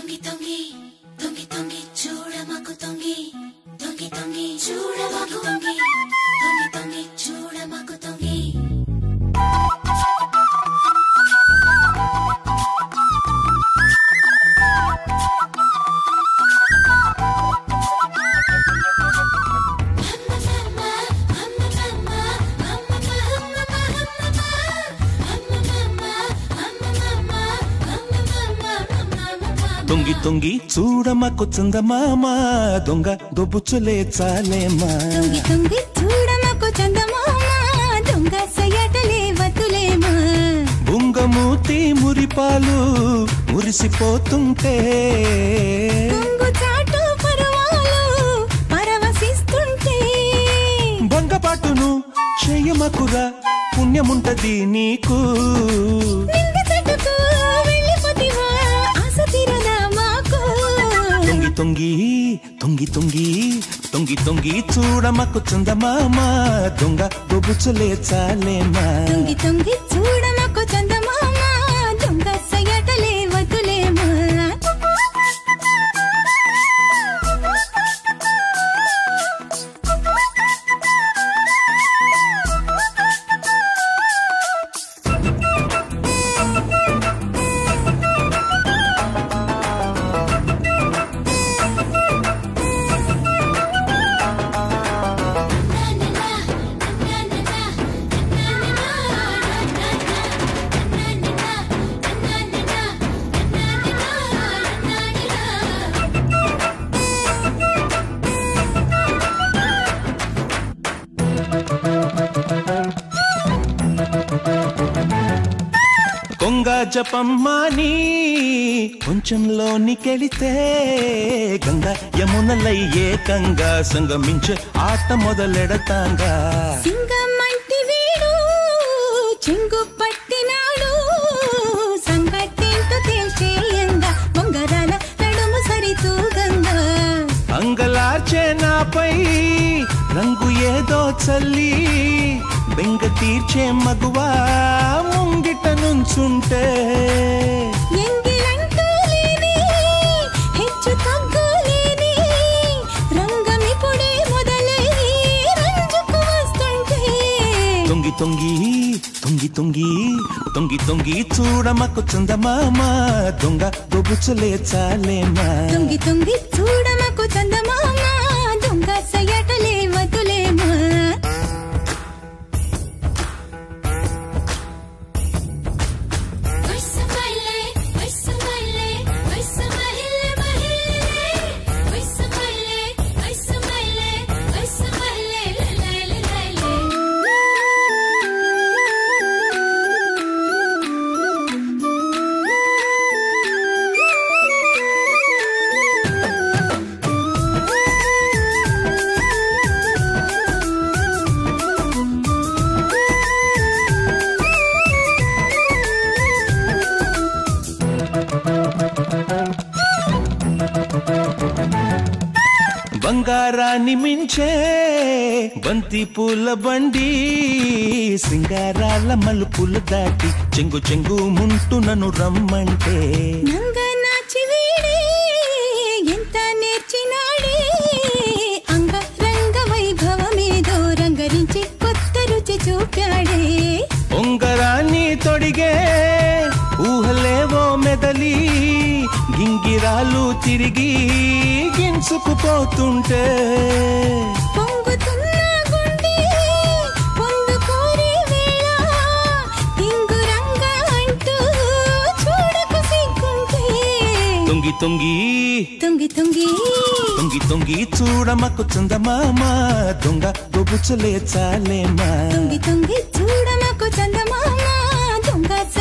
తొంగి తొంగి తొంగి తొంగి చూడమాకు తొంగి తొంగి తొంగి చూడమాకు తొంగి తొంగి తొంగి చూడమాకు తొంగి తొంగి తొంగి చూడమకు చందమామ దొంగ దొబ్బుచులే చాలేమా తొంగి తొంగి చూడమకు చందమామ దొంగ సయటలే వతులేమా బుంగమూతి మురిపాలు మురిసిపోతుంటే కొంగు చాటు పరవాలు పరవశిస్తుంటే బొంగపాటును చెయ్యమకురా పుణ్యముంటది నీకు నింగి చెట్టుకు వెళ్ళిపోతివా ఆశ తీరదా మాకు తొంగి తొంగి తొంగి తొంగి తొంగి తొంగి చూడమకు చందమామ దొంగ దొబ్బుచులే చాలేమా తొంగి తొంగి చూడమకు చందమామ దొంగ సయటలే వతులేమా కొంగ జపమ్మాని కొంచెంలోనికెళితే గంగ యమునలై ఏకంగా సంగమించే ఆట మొదలెడతాంగా సింగమంటి వీడు చెంగు పట్టినాడు సంగటేంటో తేల్చేయంగా బొంగరాల నడుము సరితూగంగా అంగలార్చే నాపై రంగు ఏదో చల్లి బెంగ తీర్చే మగువా ముంగిట నుంచుంటే ఎంగిలంటూ లేని హెచ్చు తగ్గు లేని రంగమిప్పుడే మొదలై రంజుకు వస్తుంటే తొంగి తొంగి తొంగి తొంగి తొంగి తొంగి చూడమకు చందమామ దొంగ దొబుచులే చాలేమా తొంగి తొంగి చూడమకు చందమామ దొంగ సయటలే వతులేమా బంగారాన్ని మించే బంతి పూల బండి సింగారాల మలుపులు దాటి చెంగు చెంగు ముంటు నన్ను రమ్మంటే నంగ నాచి వీడే ఎంత నేర్చినాడే అంగ రంగ వైభవమేదో రంగరించి కొత్త రుచి చూపాడే ఉంగరాన్ని తొడిగే ఊహలేవో మెదలి గింగిరాలు తిరిగి గించుకుపోతుంటే పొంగుతున్న గుండె పొందు కోరే వేళ తింగురంగా అంటూ చూడకు సిగ్గుంటే తొంగి తొంగి తుంగి తుంగి తొంగి తొంగి చూడమకు చందమామ దొంగ దొబుచులే చాలేమా తుంగి తుంగి చూడమకు చందమామ దొంగ